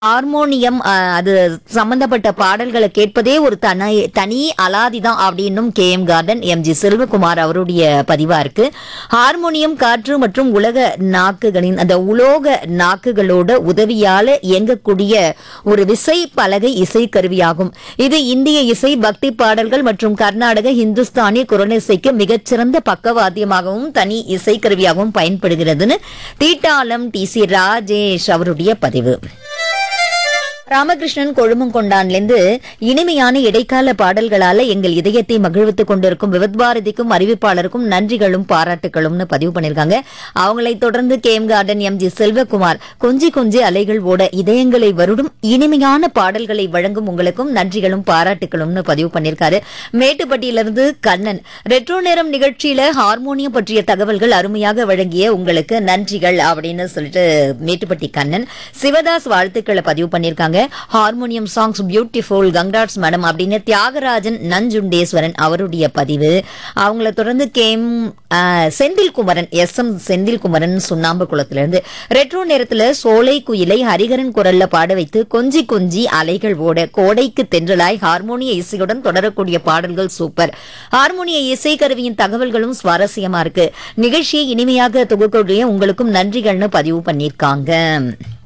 harmonium அஹ், அது சம்பந்தப்பட்ட பாடல்களை கேட்பதே ஒரு தனி தனி அலாதிதான் அப்படின்னும் K M garden M G Selvakumar அவருடைய பதிவா இருக்கு ஹார்மோனியம் காற்று மற்றும் உலக நாக்குகளின் அந்த உலோக நாக்குகளோட உதவியால இயங்கக்கூடிய ஒரு விசை பலகை இசை கருவியாகும் இது இந்திய இசை பக்தி பாடல்கள் மற்றும் கர்நாடக இந்துஸ்தானி குரலிசைக்கு மிகச்சிறந்த பக்கவாத்தியமாகவும் தனி இசை கருவியாகவும் பயன்படுகிறதுன்னு தீட்டாளம் டி சி ராஜேஷ் அவருடைய பதிவு ராமகிருஷ்ணன் கொழுமங்கொண்டான்லேருந்து இனிமையான இடைக்கால பாடல்களால எங்கள் இதயத்தை மகிழ்வித்துக் கொண்டிருக்கும் விவத்பாரதிக்கும் அறிவிப்பாளருக்கும் நன்றிகளும் பாராட்டுகளும்னு பதிவு பண்ணிருக்காங்க அவங்களை தொடர்ந்து கேம் கார்டன் எம் ஜி செல்வகுமார் கொஞ்சி கொஞ்சி அலைகள் ஓட இதயங்களை வருடும் இனிமையான பாடல்களை வழங்கும் உங்களுக்கும் நன்றிகளும் பாராட்டுகளும்னு பதிவு பண்ணிருக்காரு மேட்டுப்பட்டியிலிருந்து கண்ணன் ரெட்ரோ நேரம் நிகழ்ச்சியில ஹார்மோனியம் பற்றிய தகவல்கள் அருமையாக வழங்கிய உங்களுக்கு நன்றிகள் அப்படின்னு சொல்லிட்டு மேட்டுப்பட்டி கண்ணன் சிவதாஸ் வாழ்த்துக்களை பதிவு பண்ணிருக்காங்க harmonium songs beautiful congrats madam அப்படின்னு தியாகராஜன் நஞ்சுண்டேஸ்வரன் அவருடைய பதிவு அவங்கள தொடர்ந்து கேம் செந்தில் குமரன் எஸ் எம் செந்தில் குமரன் சுண்ணாம்பு குளத்திலிருந்து ரெட்ரோ நேரத்துல சோலை குயிலை ஹரிகரன் குரல்ல பாட வைத்து கொஞ்சி கொஞ்சி அலைகள் ஓட கோடைக்கு தென்றலாய் ஹார்மோனிய இசையுடன் தொடரக்கூடிய பாடல்கள் சூப்பர் ஹார்மோனிய இசை கருவியின் தகவல்களும் சுவாரஸ்யமா இருக்கு நிகழ்ச்சியை இனிமையாக தொகுக்கூடிய உங்களுக்கும் நன்றிகள்னு பதிவு பண்ணிருக்காங்க